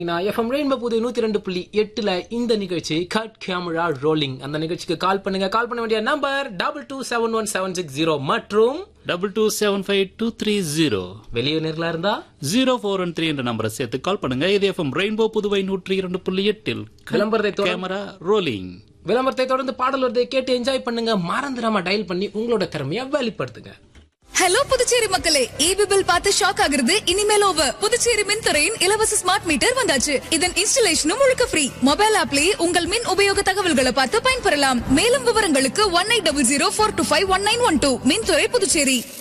நான் FM rainbow புது நூத்தி ரெண்டு புள்ளி எட்டுல இந்த நிகழ்ச்சி கட் கேமரா ரோலிங் அந்த நிகழ்ச்சிக்கு கால் பண்ணுங்க கால் பண்ண வேண்டிய number double two seven one seven six zero மற்றும் double two seven five two three zero வெளியூனர்களா இருந்தா ஜீரோ ஃபோர் ஒன் த்ரீ என்ற நம்பரை சேர்த்து கால் பண்ணுங்க இது எஃப்எம் ரெயின்போ புதுவை நூற்றி இரண்டு புள்ளி எட்டில் விளம்பரத்தை தொடர்ந்து கேமரா ரோலிங் விளம்பரத்தை தொடர்ந்து பாடல் வருதை கேட்டு என்ஜாய் பண்ணுங்க மறந்துடாம டயல் பண்ணி உங்களோட திறமையை வெளிப்படுத்துங்க ஹலோ புதுச்சேரி மக்களே ஈபி பில் பார்த்து ஷாக் ஆகுறது இனிமேல் ஓவர் புதுச்சேரி மின்துறையின் இலவச ஸ்மார்ட் மீட்டர் வந்தாச்சு இதன் இன்ஸ்டலேஷனும் முழுக்க ஃப்ரீ மொபைல் ஆப்லயே உங்கள் மின் உபயோக தகவல்களை பார்த்து பயன்பெறலாம் மேலும் விவரங்களுக்கு one eight double zero four two five one nine one two மின்துறை புதுச்சேரி